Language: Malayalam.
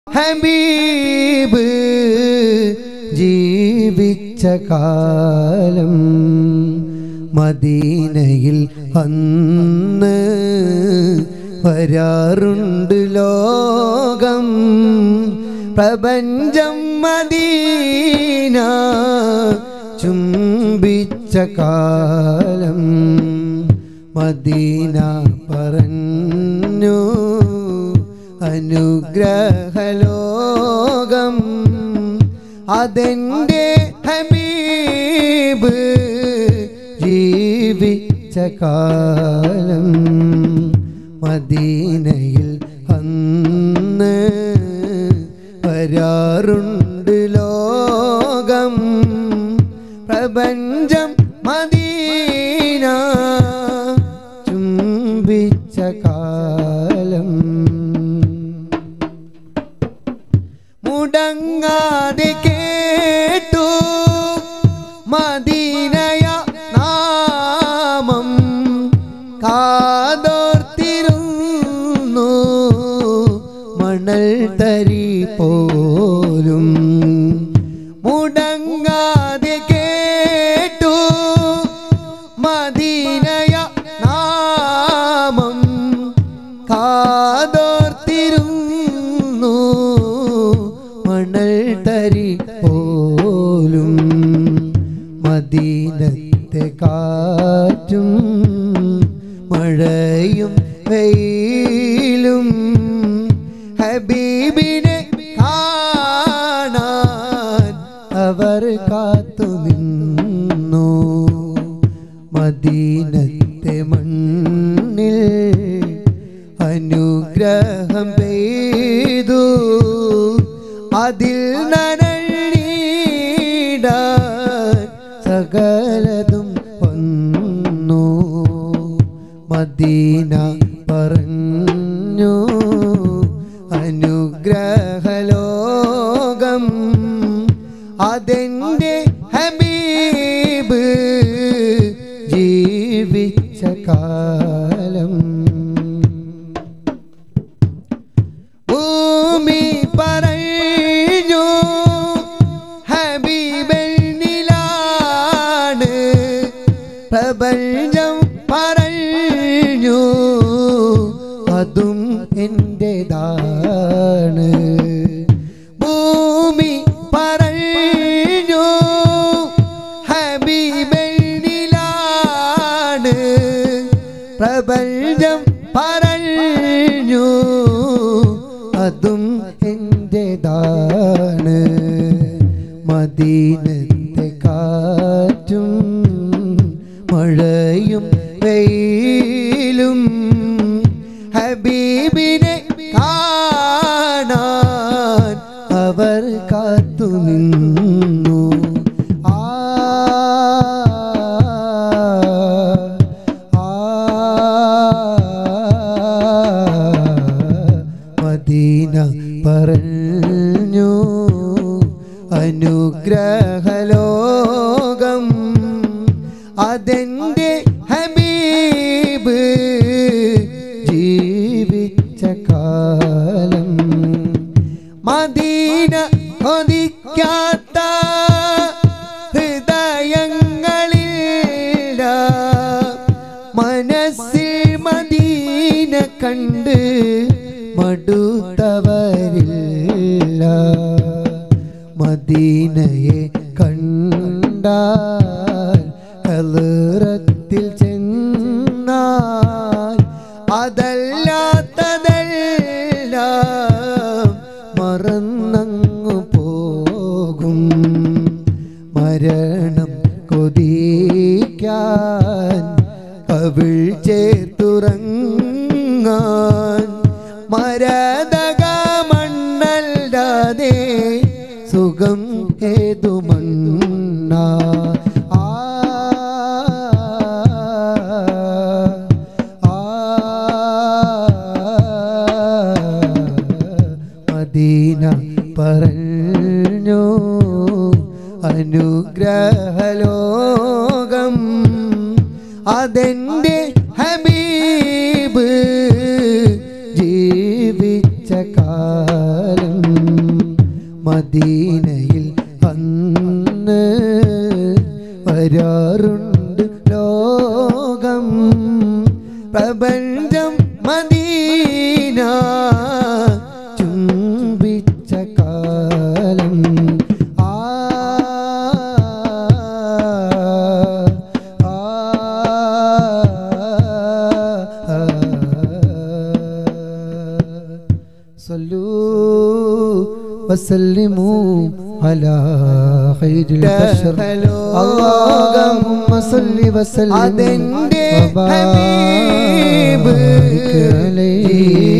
ഹബീബ് ജീവിച്ച കാലം മദീനയിൽ അന്ന് വരാറുണ്ട് ലോകം പ്രപഞ്ചം മദീന ചുംബിച്ച കാലം മദീന പറഞ്ഞു അനുഗ്രഹലോകം അതെൻ്റെ ഹബീബ് ജീവിച്ച കാലം മദീനയിൽ അന്ന് വരാറുണ്ട് ലോകം പ്രപഞ്ചം മദീന ചുംബിച്ച കാലം മുടങ്ങാതെ കേട്ടു മദീനയ നാമം കാതോർത്തിരുന്നു മണൽ തരി പോലും മുടങ്ങാതെ കേട്ടു മദീനയ നാമം കാതോർത്തിരുന്നു മണൽ തരി പോലും മദീനത്തെ കാറ്റും മഴയും വെയിലും ഹബീബിനെ കാണാൻ അവർ കാത്തു നിന്നു മദീനത്തെ മണ്ണിൽ അനുഗ്രഹം പെയ്തു അതിൽ നനഞ്ഞീടാൻ സകലതും വന്നു മദീന പറഞ്ഞു അനുഗ്രഹലോകം അതെൻ്റെ ഹബീബ് ജീവിച്ച കാലം ഭൂമി പറഞ്ഞു ഹബീബെന്നിലാണ് പ്രപഞ്ചം പറഞ്ഞു അതും എൻ്റെതാണ് ഭൂമി പറഞ്ഞു ഹബീബെന്നിലാണ് പ്രപഞ്ചം പറഞ്ഞു അതും എൻ്റെതാണ് മദീനത്തെ കാറ്റും മഴയും വെയിലും ഹബീബിനെ കാണാൻ അവർ കാത്തു നിന്നു ആ ആ മദീന പറഞ്ഞു അനുഗ്രഹലോകം അതെൻ്റെ ഹബീബ് ജീവിച്ച കാലം മദീന കൊതിക്കാത്ത ഹൃദയങ്ങളില്ല മനസ്സിൽ മദീന കണ്ട് മടുത്തവരില്ല മദീനയെ കണ്ടാൽ ഹലറത്തിൽ ചെന്നാൽ അതല്ലാത്തതെല്ലാം മറന്നങ്ങു പോകും മരണം കൊതിക്കാൻ കവിൾ ചേർത്തുറങ്ങാൻ മരതക മണ്ണല്ലാതെ സുഖം ഏതു മണ്ണ ആ ആ മദീന പറഞ്ഞു അനുഗ്രഹലോകം അതെൻ്റെ ഹബീബ് ജീവിച്ച കാലം മദീനയിൽ അന്ന് വരാറുണ്ട് ലോകം പ്രപഞ്ചം മദീന ചുംബിച്ച കാലം ആ ആ, صلوا وسلموا على خير البشر اللهم صل وسلم അതെന്റെ وبارك ഹബീബ് عليه